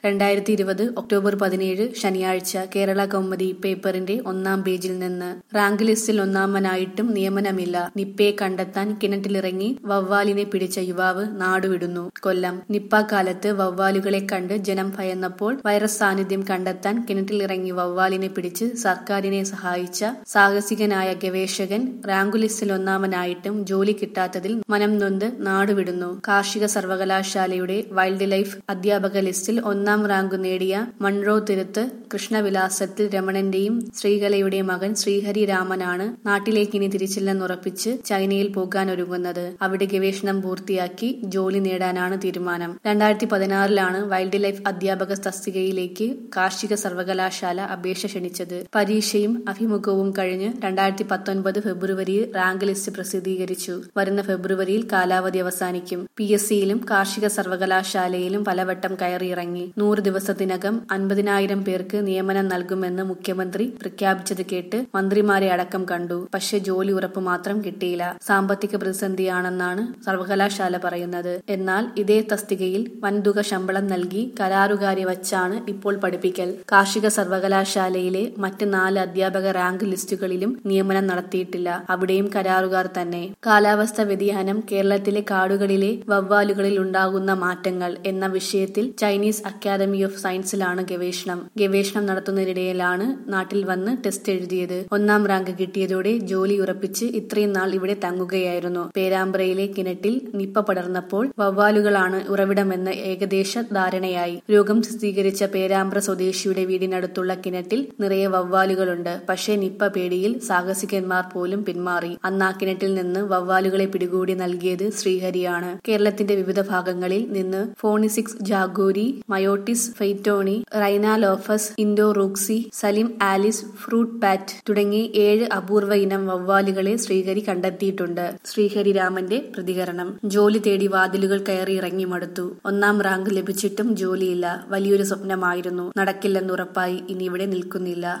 രണ്ടായിരത്തി ഇരുപത് ഒക്ടോബർ പതിനേഴ് ശനിയാഴ്ച കേരള കൗമുദി പേപ്പറിന്റെ ഒന്നാം പേജിൽ നിന്ന് റാങ്ക് ലിസ്റ്റിൽ ഒന്നാമനായിട്ടും നിയമനമില്ല നിപ്പയെ കണ്ടെത്താൻ കിണറ്റിലിറങ്ങി വവ്വാലിനെ പിടിച്ച യുവാവ് നാടുവിടുന്നു കൊല്ലം നിപ്പ കാലത്ത് വവ്വാലുകളെ കണ്ട് ജനം ഭയന്നപ്പോൾ വൈറസ് സാന്നിധ്യം കണ്ടെത്താൻ കിണറ്റിലിറങ്ങി വവ്വാലിനെ പിടിച്ച് സർക്കാരിനെ സഹായിച്ച സാഹസികനായ ഗവേഷകൻ റാങ്ക് ലിസ്റ്റിൽ ഒന്നാമനായിട്ടും ജോലി കിട്ടാത്തതിൽ മനം നൊന്ത് നാടുവിടുന്നു കാർഷിക സർവകലാശാലയുടെ വൈൽഡ് ലൈഫ് അധ്യാപക ലിസ്റ്റിൽ ഒന്നാം റാങ്ക് നേടിയ മൺറോ തിരുത്ത് കൃഷ്ണവിലാസത്തിൽ രമണന്റെയും ശ്രീകലയുടെയും മകൻ ശ്രീഹരി രാമനാണ് നാട്ടിലേക്ക് ഇനി തിരിച്ചില്ലെന്നുറപ്പിച്ച് ചൈനയിൽ പോകാനൊരുങ്ങുന്നത് അവിടെ ഗവേഷണം പൂർത്തിയാക്കി ജോലി നേടാനാണ് തീരുമാനം രണ്ടായിരത്തി പതിനാറിലാണ് വൈൽഡ് ലൈഫ് അധ്യാപക തസ്തികയിലേക്ക് കാർഷിക സർവകലാശാല അപേക്ഷ ക്ഷണിച്ചത് പരീക്ഷയും അഭിമുഖവും കഴിഞ്ഞ് രണ്ടായിരത്തി പത്തൊൻപത് ഫെബ്രുവരിയിൽ റാങ്ക് ലിസ്റ്റ് പ്രസിദ്ധീകരിച്ചു വരുന്ന ഫെബ്രുവരിയിൽ കാലാവധി അവസാനിക്കും പി എസ് സിയിലും കാർഷിക സർവകലാശാലയിലും പലവട്ടം കയറിയിറങ്ങി നൂറ് ദിവസത്തിനകം അൻപതിനായിരം പേർക്ക് നിയമനം നൽകുമെന്ന് മുഖ്യമന്ത്രി പ്രഖ്യാപിച്ചത് കേട്ട് മന്ത്രിമാരെ അടക്കം കണ്ടു പക്ഷെ ജോലി ഉറപ്പ് മാത്രം കിട്ടിയില്ല സാമ്പത്തിക പ്രതിസന്ധിയാണെന്നാണ് സർവകലാശാല പറയുന്നത് എന്നാൽ ഇതേ തസ്തികയിൽ വൻതുക ശമ്പളം നൽകി കരാറുകാരെ വച്ചാണ് ഇപ്പോൾ പഠിപ്പിക്കൽ കാർഷിക സർവകലാശാലയിലെ മറ്റ് നാല് അധ്യാപക റാങ്ക് ലിസ്റ്റുകളിലും നിയമനം നടത്തിയിട്ടില്ല അവിടെയും കരാറുകാർ തന്നെ കാലാവസ്ഥ വ്യതിയാനം കേരളത്തിലെ കാടുകളിലെ വവ്വാലുകളിൽ ഉണ്ടാകുന്ന മാറ്റങ്ങൾ എന്ന വിഷയത്തിൽ ചൈനീസ് അക്കാദമി ഓഫ് സയൻസിലാണ് ഗവേഷണം ഗവേഷണം നടത്തുന്നതിനിടയിലാണ് നാട്ടിൽ വന്ന് ടെസ്റ്റ് എഴുതിയത് ഒന്നാം റാങ്ക് കിട്ടിയതോടെ ജോലി ഉറപ്പിച്ച് ഇത്രയും നാൾ ഇവിടെ തങ്ങുകയായിരുന്നു പേരാമ്പ്രയിലെ കിണറ്റിൽ നിപ്പ പടർന്നപ്പോൾ വവ്വാലുകളാണ് ഉറവിടമെന്ന് ഏകദേശ ധാരണയായി രോഗം സ്ഥിരീകരിച്ച പേരാമ്പ്ര സ്വദേശിയുടെ വീടിനടുത്തുള്ള കിണറ്റിൽ നിറയെ വവ്വാലുകളുണ്ട് പക്ഷേ നിപ്പ പേടിയിൽ സാഹസികന്മാർ പോലും പിന്മാറി അന്ന് ആ കിണറ്റിൽ നിന്ന് വവ്വാലുകളെ പിടികൂടി നൽകിയത് ശ്രീഹരിയാണ് കേരളത്തിന്റെ വിവിധ ഭാഗങ്ങളിൽ നിന്ന് Phoniscus jagorii Myotis peytoni Rhinolophus indorouxii Salim Ali's fruit bat തുടങ്ങി ഏഴ് അപൂർവ ഇനം വവ്വാലുകളെ ശ്രീഹരി കണ്ടെത്തിയിട്ടുണ്ട് ശ്രീഹരി രാമന്റെ പ്രതികരണം ജോലി തേടി വാതിലുകൾ കയറി ഇറങ്ങി മടുത്തു ഒന്നാം റാങ്ക് ലഭിച്ചിട്ടും ജോലിയില്ല വലിയൊരു സ്വപ്നമായിരുന്നു നടക്കില്ലെന്നുറപ്പായി ഇനി ഇവിടെ നിൽക്കുന്നില്ല